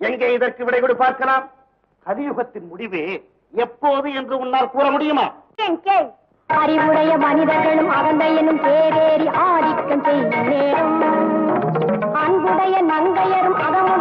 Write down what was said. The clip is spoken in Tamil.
எங்கே இதற்கு விடை கொடு பார்க்கலாம் கலியுகத்தின் முடிவு எப்போது என்று உன்னால் கூற முடியுமா அறிவுடைய மனிதர்களும் அகந்தையனும் தேரேறி ஆதிக்கம் செய்யும் நேரம் அன்புடைய நங்கையரும் அகமுடைய